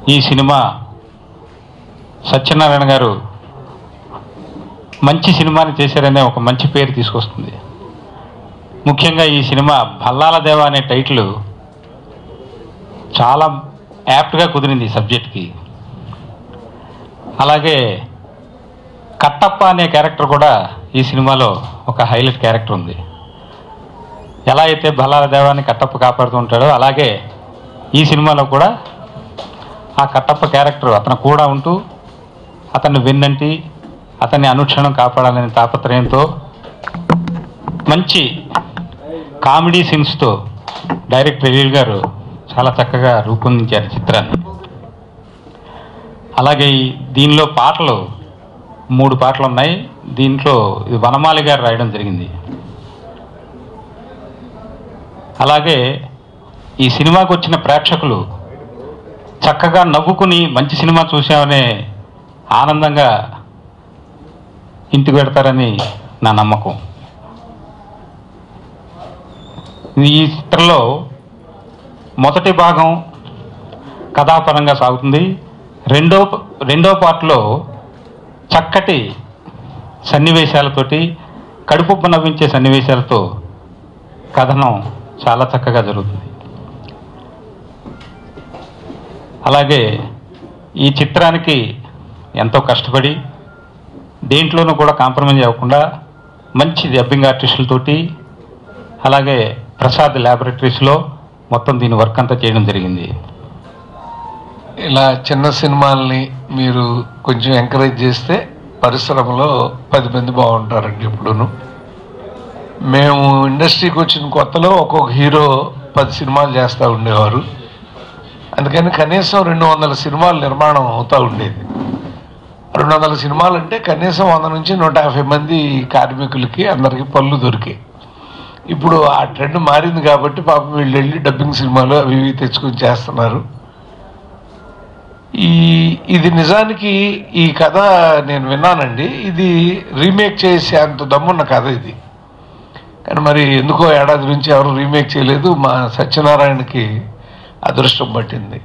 ఈ సినిమా సత్యనారాయణ గారు మంచి సినిమాని చేశారనే ఒక మంచి పేరు తీసుకొస్తుంది ముఖ్యంగా ఈ సినిమా భల్లాల దేవ అనే టైటిల్ చాలా యాప్ట్గా కుదిరింది ఈ సబ్జెక్ట్కి అలాగే కట్టప్ప అనే క్యారెక్టర్ కూడా ఈ సినిమాలో ఒక హైలైట్ క్యారెక్టర్ ఉంది ఎలా అయితే భల్లాల దేవాన్ని కట్టప్ప కాపాడుతూ ఉంటాడో అలాగే ఈ సినిమాలో కూడా ఆ కట్టప్ప క్యారెక్టర్ అతను కూడా ఉంటూ అతన్ని వెన్నంటి అతన్ని అనుక్షణం కాపాడాలనే తాపత్రయంతో మంచి కామెడీ సీన్స్తో డైరెక్టర్ ఎలీల్ గారు చాలా చక్కగా రూపొందించారు చిత్రాన్ని అలాగే ఈ దీనిలో పాటలు మూడు పాటలు ఉన్నాయి దీంట్లో ఇది వనమాలి గారు రాయడం జరిగింది అలాగే ఈ సినిమాకు వచ్చిన ప్రేక్షకులు చక్కగా నవ్వుకుని మంచి సినిమా చూసామనే ఆనందంగా ఇంటికి పెడతారని నా నమ్మకం ఈ చిత్రంలో మొదటి భాగం కథాపరంగా సాగుతుంది రెండో రెండో పార్ట్లో చక్కటి సన్నివేశాలతోటి కడుపు నవ్వించే సన్నివేశాలతో కథనం చాలా చక్కగా జరుగుతుంది అలాగే ఈ చిత్రానికి ఎంతో కష్టపడి దేంట్లోనూ కూడా కాంప్రమైజ్ అవ్వకుండా మంచి డబ్బింగ్ ఆర్టిస్టులతోటి అలాగే ప్రసాద్ ల్యాబొరేటరీస్లో మొత్తం దీని వర్క్ అంతా చేయడం జరిగింది ఇలా చిన్న సినిమాల్ని మీరు కొంచెం ఎంకరేజ్ చేస్తే పరిశ్రమలో పది మంది బాగుంటారండి ఎప్పుడూను మేము ఇండస్ట్రీకి వచ్చిన కొత్తలో ఒక్కొక్క హీరో పది సినిమాలు చేస్తూ ఉండేవారు అందుకని కనీసం రెండు వందల సినిమాలు నిర్మాణం అవుతూ ఉండేది రెండు వందల సినిమాలు అంటే కనీసం వంద నుంచి నూట యాభై మంది కార్మికులకి అందరికీ పళ్ళు దొరికాయి ఇప్పుడు ఆ ట్రెండ్ మారింది కాబట్టి పాపం వీళ్ళు వెళ్ళి డబ్బింగ్ సినిమాలు అవి ఇవి తెచ్చుకొని చేస్తున్నారు ఈ ఇది నిజానికి ఈ కథ నేను విన్నానండి ఇది రీమేక్ చేసే అంత దమ్మున్న కథ ఇది కానీ మరి ఎందుకో ఏడాది నుంచి ఎవరు రీమేక్ చేయలేదు మా సత్యనారాయణకి అదృష్టం పట్టింది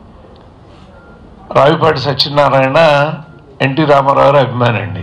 రావిపాటి సత్యనారాయణ ఎన్టీ రామారావు గారి అభిమాని అండి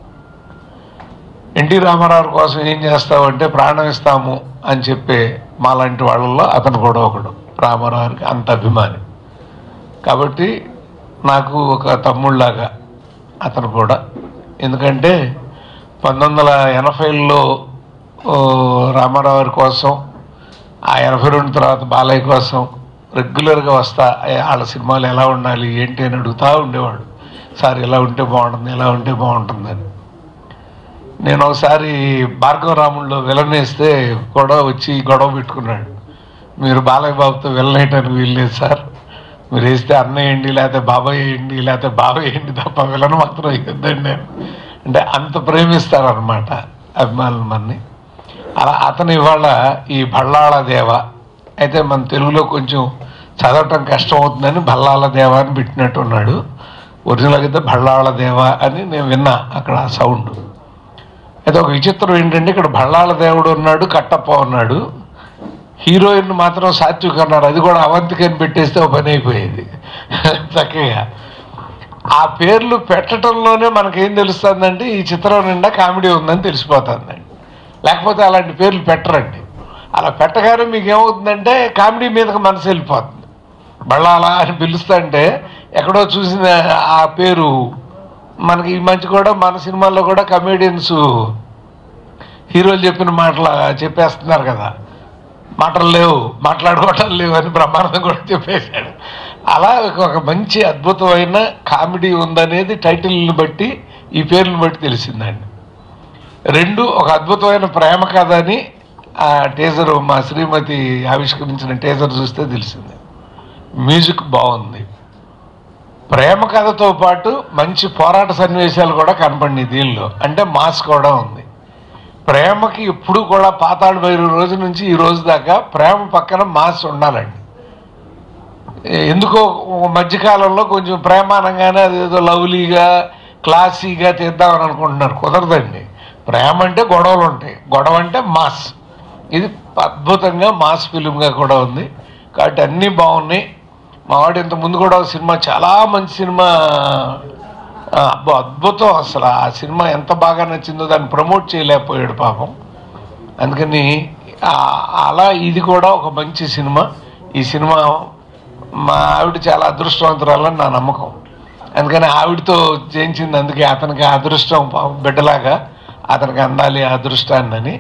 ఎన్టీ రామారావు కోసం ఏం చేస్తావంటే ప్రాణం ఇస్తాము అని చెప్పే మాలాంటి వాళ్ళల్లో అతను కూడా ఒకడు రామారావు గారికి అంత అభిమాని కాబట్టి నాకు ఒక తమ్ముళ్ళలాగా అతను కూడా ఎందుకంటే పంతొమ్మిది వందల ఎనభైలో ఓ, రామారావు గారి కోసం ఆ ఎనభై రెండు తర్వాత బాలయ్య కోసం రెగ్యులర్గా వస్తా ఏ, వాళ్ళ సినిమాలు ఎలా ఉండాలి ఏంటి అని అడుగుతూ ఉండేవాడు సార్ ఇలా ఉంటే బాగుంటుంది ఇలా ఉంటే బాగుంటుందని నేను ఒకసారి భార్గవ రాముల్లో విలనేస్తే కూడా వచ్చి గొడవ పెట్టుకున్నాడు మీరు బాలయ్య బాబుతో విలనేయటానికి వీల్లేదు సార్ మీరు వేస్తే అన్న వేయండి లేకపోతే బాబాయ్ వేయండి లేకపోతే బాబాయ్ వేయండి తప్ప విలను మాత్రం వేయొద్దండి నేను అంటే అంత ప్రేమిస్తారనమాట అభిమానులు మనని అలా అతను ఇవాళ ఈ భళ్ళాళ దేవ అయితే మన తెలుగులో కొంచెం చదవటం కష్టం అవుతుందని భల్లాల దేవ అని పెట్టినట్టున్నాడు ఒరిజినల్ అయితే భళ్ళాళ దేవ అని నేను విన్నా అక్కడ ఆ సౌండ్ అయితే ఒక విచిత్రం ఏంటంటే ఇక్కడ భళ్ళాళ దేవుడు ఉన్నాడు కట్టప్ప ఉన్నాడు హీరోయిన్ మాత్రం సాత్విక్ అన్నారు అది కూడా అవంతికి అని పెట్టేస్తే ఒక పని అయిపోయేది చక్కగా ఆ పేర్లు పెట్టడంలోనే మనకేం తెలుస్తుందంటే ఈ చిత్రం నిండా కామెడీ ఉందని తెలిసిపోతుందండి లేకపోతే అలాంటి పేర్లు పెట్టరండి అలా పెట్టగానే మీకు ఏమవుతుందంటే కామెడీ మీదకి మనసు వెళ్ళిపోతుంది బళ్ళాలా అని పిలుస్తుంటే ఎక్కడో చూసిన ఆ పేరు మనకి ఈ మధ్య కూడా మన సినిమాల్లో కూడా కమేడియన్స్ హీరోలు చెప్పిన మాటలు చెప్పేస్తున్నారు కదా మాటలు లేవు మాట్లాడుకోవటం లేవు అని బ్రహ్మానందం కూడా చెప్పేశాడు అలా ఒక మంచి అద్భుతమైన కామెడీ ఉందనేది టైటిల్ని బట్టి ఈ పేర్లను బట్టి తెలిసిందండి రెండు ఒక అద్భుతమైన ప్రేమ కథ అని ఆ టేజర్ మా శ్రీమతి ఆవిష్కరించిన టేజర్ చూస్తే తెలిసింది మ్యూజిక్ బాగుంది ప్రేమ కథతో పాటు మంచి పోరాట సన్నివేశాలు కూడా కనపడినాయి దీనిలో అంటే మాస్ కూడా ఉంది ప్రేమకి ఎప్పుడు కూడా పాతాడు బయలు రోజు నుంచి ఈ రోజు దాకా ప్రేమ పక్కన మాస్ ఉండాలండి ఏ- ఎందుకో మధ్యకాలంలో కొంచెం ప్రేమానంగానే అదేదో లవ్లీగా క్లాసీగా తీద్దామని అనుకుంటున్నారు కుదరదండి ప్రేమ అంటే గొడవలు ఉంటాయి గొడవ అంటే మాస్ ఇది అద్భుతంగా మాస్ ఫిలింగా కూడా ఉంది కాబట్టి అన్నీ బాగున్నాయి మా వాడు ఇంత ముందు కూడా ఒక సినిమా చాలా మంచి సినిమా ఆ, అబ్బో అద్భుతం అసలు ఆ సినిమా ఎంత బాగా నచ్చిందో దాన్ని ప్రమోట్ చేయలేకపోయాడు పాపం అందుకని ఆ- అలా ఇది కూడా ఒక మంచి సినిమా ఈ సినిమా మా ఆవిడ చాలా అదృష్టవంతురాలని నా నమ్మకం అందుకని ఆవిడతో చేయించింది అందుకే అతనికి ఆ అదృష్టం పాపం బిడ్డలాగా అతనికి అందాలి ఆ అదృష్టాన్ని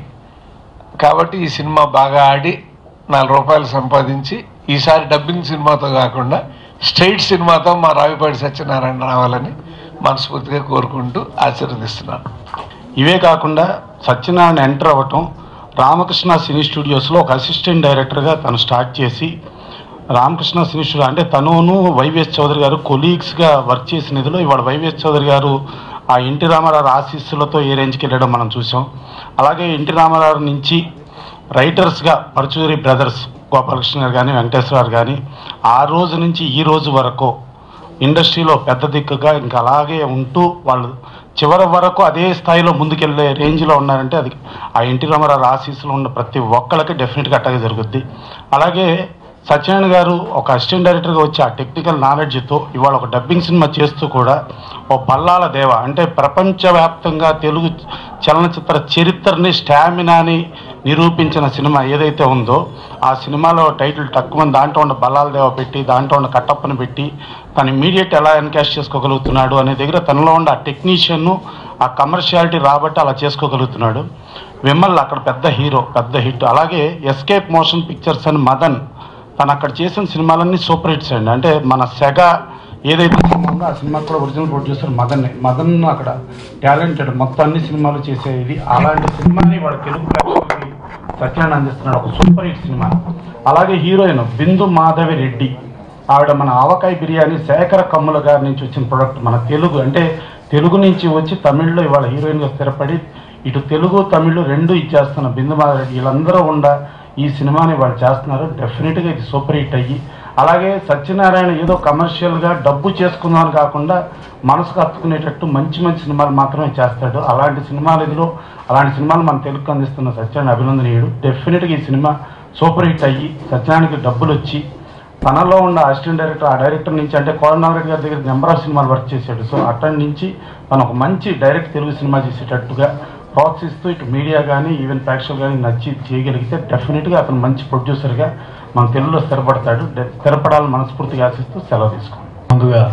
కాబట్టి ఈ సినిమా బాగా ఆడి నాలుగు రూపాయలు సంపాదించి ఈసారి డబ్బింగ్ సినిమాతో కాకుండా స్ట్రైట్ సినిమాతో మా రావిపాటి సత్యనారాయణ రావాలని మనస్ఫూర్తిగా కోరుకుంటూ ఆశీర్వదిస్తున్నాను ఇవే కాకుండా సత్యనారాయణ ఎంటర్ అవ్వటం రామకృష్ణ సినీ స్టూడియోస్లో ఒక అసిస్టెంట్ డైరెక్టర్గా తను స్టార్ట్ చేసి రామకృష్ణ సినీ స్టూడియో అంటే తనును వైవిఎస్ చౌదరి గారు కొలీగ్స్గా వర్క్ చేసిన ఇదిలో ఇవాళ వైవిఎస్ చౌదరి గారు ఆ ఎన్టీ రామారావు ఆశీస్సులతో ఏ రేంజ్కి వెళ్ళడం మనం చూసాం అలాగే ఎన్టీ రామారావు నుంచి రైటర్స్గా పరచూరి బ్రదర్స్ గోపాలకృష్ణ గారు కానీ వెంకటేశ్వర గారు కానీ ఆ రోజు నుంచి ఈ రోజు వరకు ఇండస్ట్రీలో పెద్ద దిక్కుగా ఇంకా అలాగే ఉంటూ వాళ్ళు చివరి వరకు అదే స్థాయిలో ముందుకెళ్ళే రేంజ్లో ఉన్నారంటే అది ఆ ఎన్టీ రామారావు ఆశీస్సులో ఉన్న ప్రతి ఒక్కళ్ళకి డెఫినెట్గా అట్టగే జరుగుద్ది అలాగే సత్యనారాయణ గారు ఒక అసిస్టెంట్ డైరెక్టర్గా వచ్చి ఆ టెక్నికల్ నాలెడ్జ్తో ఇవాళ ఒక డబ్బింగ్ సినిమా చేస్తూ కూడా ఓ బల్లాల దేవ అంటే ప్రపంచవ్యాప్తంగా తెలుగు చలనచిత్ర చరిత్రని స్టామినాని నిరూపించిన సినిమా ఏదైతే ఉందో ఆ సినిమాలో టైటిల్ తక్కువ దాంట్లో ఉన్న బల్లాల దేవ పెట్టి దాంట్లో ఉన్న కట్టప్పని పెట్టి తను ఇమీడియట్ ఎలా ఎన్కాష్ చేసుకోగలుగుతున్నాడు అనే దగ్గర తనలో ఉన్న ఆ టెక్నీషియన్ ఆ కమర్షియాలిటీ రాబట్టి అలా చేసుకోగలుగుతున్నాడు విమల్ అక్కడ పెద్ద హీరో పెద్ద హిట్ అలాగే ఎస్కేప్ మోషన్ పిక్చర్స్ అని మదన్ తను అక్కడ చేసిన సినిమాలన్నీ సూపర్ హిట్స్ అండి అంటే మన సెగ ఏదైతే సినిమా ఉందో ఆ సినిమా కూడా ఒరిజినల్ ప్రొడ్యూసర్ మదన్ మదన్ అక్కడ టాలెంటెడ్ మొత్తం అన్ని సినిమాలు చేసేది అలాంటి సినిమాని వాడు తెలుగు ప్రేక్షకులకి సత్యాన్ని అందిస్తున్నాడు ఒక సూపర్ హిట్ సినిమా అలాగే హీరోయిన్ బిందు మాధవి రెడ్డి ఆవిడ మన ఆవకాయ బిర్యానీ శేఖర కమ్ముల గారి నుంచి వచ్చిన ప్రొడక్ట్ మన తెలుగు అంటే తెలుగు నుంచి వచ్చి తమిళ్లో ఇవాళ హీరోయిన్గా స్థిరపడి ఇటు తెలుగు తమిళ్ రెండు ఇచ్చేస్తున్న బిందు మాధవి రెడ్డి వీళ్ళందరూ ఉండ ఈ సినిమాని వాళ్ళు చేస్తున్నారు డెఫినెట్గా ఇది సూపర్ హిట్ అయ్యి అలాగే సత్యనారాయణ ఏదో కమర్షియల్గా డబ్బు చేసుకుందామని కాకుండా మనసుకు హత్తుకునేటట్టు మంచి మంచి సినిమాలు మాత్రమే చేస్తాడు అలాంటి సినిమాలు ఇదిలో అలాంటి సినిమాలు మన తెలుగుకు అందిస్తున్న సత్యనారాయణ అభినందనీయుడు డెఫినెట్గా ఈ సినిమా సూపర్ హిట్ అయ్యి సత్యనారాయణకి డబ్బులు వచ్చి తనలో ఉన్న అసిస్టెంట్ డైరెక్టర్ ఆ డైరెక్టర్ నుంచి అంటే కోరనారెడ్డి గారి దగ్గర నెంబర్ ఆఫ్ సినిమాలు వర్క్ చేశాడు సో అక్కడి నుంచి తను ఒక మంచి డైరెక్ట్ తెలుగు సినిమా చేసేటట్టుగా ప్రోత్సహిస్తూ ఇటు మీడియా కానీ ఈవెన్ ప్రేక్షకులు కానీ నచ్చి చేయగలిగితే డెఫినెట్గా అతను మంచి ప్రొడ్యూసర్గా మన తెలుగులో స్థిరపడతాడు డె- స్థిరపడాలని మనస్ఫూర్తిగా ఆశిస్తూ సెలవు తీసుకోండి ముందుగా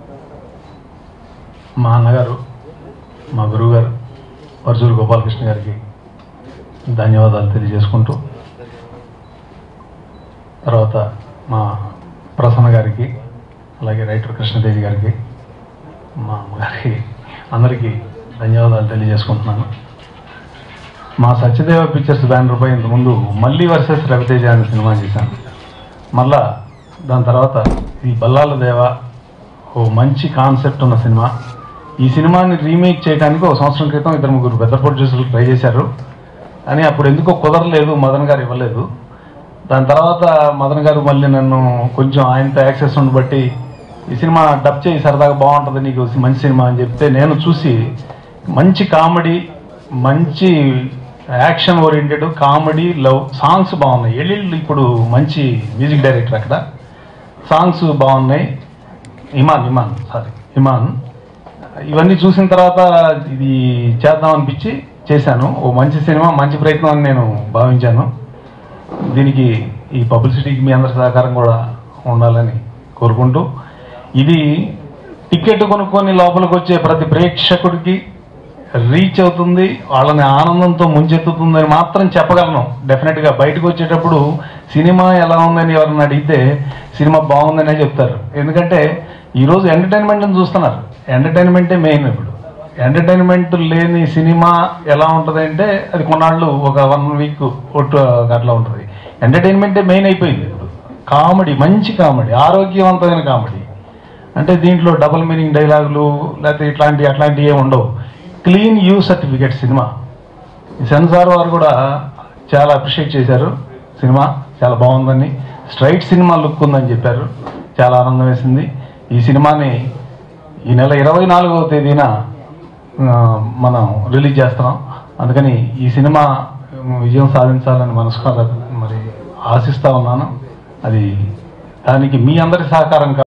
మా అన్నగారు మా గురువుగారు పరచూరు గోపాలకృష్ణ గారికి ధన్యవాదాలు తెలియజేసుకుంటూ తర్వాత మా ప్రసన్న గారికి అలాగే రైటర్ కృష్ణతేజి గారికి మా అమ్మగారికి అందరికీ ధన్యవాదాలు తెలియజేసుకుంటున్నాను మా సత్యదేవ పిక్చర్స్ బ్యానర్పై ఇంతకుముందు మళ్ళీ వర్సెస్ రవితేజ అనే సినిమా చేశాను మళ్ళా దాని తర్వాత ఈ బల్లాల దేవ ఓ మంచి కాన్సెప్ట్ ఉన్న సినిమా ఈ సినిమాని రీమేక్ చేయడానికి ఒక సంవత్సరం క్రితం ఇద్దరు ముగ్గురు పెద్ద ప్రొడ్యూసర్లు ట్రై చేశారు కానీ అప్పుడు ఎందుకో కుదరలేదు మదన్ గారు ఇవ్వలేదు దాని తర్వాత మదన్ గారు మళ్ళీ నన్ను కొంచెం ఆయనతో యాక్సెస్ ఉండి బట్టి ఈ సినిమా డబ్ చేయి సరదాగా బాగుంటుంది నీకు మంచి సినిమా అని చెప్తే నేను చూసి మంచి కామెడీ మంచి action oriented comedy love songs బాగున్నాయి ఎల్లిళ్ళు ఇప్పుడు మంచి మ్యూజిక్ డైరెక్టర్ అక్కడ సాంగ్స్ బాగున్నాయి ఇమాన్ ఇమాన్ సారీ ఇమాన్ ఇవన్నీ చూసిన తర్వాత ఇది చేద్దాం అనిపించి చేశాను ఓ మంచి సినిమా మంచి ప్రయత్నం అని నేను భావించాను దీనికి ఈ పబ్లిసిటీకి మీ అందరి సహకారం కూడా ఉండాలని కోరుకుంటూ ఇది టికెట్ కొనుక్కొని లోపలికి వచ్చే ప్రతి ప్రేక్షకుడికి రీచ్ అవుతుంది వాళ్ళని ఆనందంతో ముంచెత్తుతుందని మాత్రం చెప్పగలను డెఫినెట్గా బయటకు వచ్చేటప్పుడు సినిమా ఎలా ఉందని ఎవరన్నా అడిగితే సినిమా బాగుందనే చెప్తారు ఎందుకంటే ఈరోజు ఎంటర్టైన్మెంట్ని చూస్తున్నారు ఎంటర్టైన్మెంటే మెయిన్ ఇప్పుడు ఎంటర్టైన్మెంట్ లేని సినిమా ఎలా ఉంటుంది అంటే అది కొన్నాళ్ళు ఒక వన్ వీక్ ఒట్టు అట్లా ఉంటుంది ఎంటర్టైన్మెంటే మెయిన్ అయిపోయింది ఇప్పుడు కామెడీ మంచి కామెడీ ఆరోగ్యవంతమైన కామెడీ అంటే దీంట్లో డబుల్ మీనింగ్ డైలాగులు లేకపోతే ఇట్లాంటి అట్లాంటివి ఏమి ఉండవు క్లీన్ యూ సర్టిఫికేట్ సినిమా ఈ సెన్సార్ వారు కూడా చాలా అప్రిషియేట్ చేశారు సినిమా చాలా బాగుందని స్ట్రైట్ సినిమా లుక్ ఉందని చెప్పారు చాలా ఆనందం వేసింది ఈ సినిమాని ఈ నెల ఇరవై నాలుగవ తేదీన ఆ, మనం రిలీజ్ చేస్తున్నాం అందుకని ఈ సినిమా విజయం సాధించాలని మనస్ఫూర్తిగా మరి ఆశిస్తా ఉన్నాను అది దానికి మీ అందరి సహకారం